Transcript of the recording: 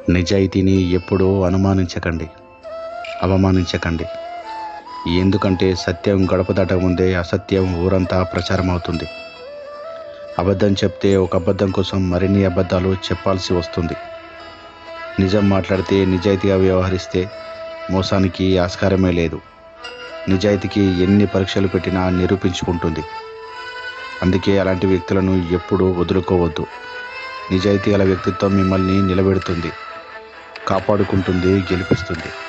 నిజాయితీని ఎప్పుడూ అనుమానించకండి అవమానించకండి ఎందుకంటే సత్యం గడప దాటక ముందే అసత్యం ఊరంతా ప్రచారం అవుతుంది అబద్ధం చెప్తే ఒక అబద్ధం కోసం మరిన్ని అబద్ధాలు చెప్పాల్సి వస్తుంది నిజం మాట్లాడితే నిజాయితీగా వ్యవహరిస్తే మోసానికి ఆస్కారమే లేదు నిజాయితీకి ఎన్ని పరీక్షలు పెట్టినా నిరూపించుకుంటుంది అందుకే అలాంటి వ్యక్తులను ఎప్పుడూ వదులుకోవద్దు నిజాయితీ గల వ్యక్తిత్వం మిమ్మల్ని నిలబెడుతుంది కాపాడుకుంటుంది గెలిపిస్తుంది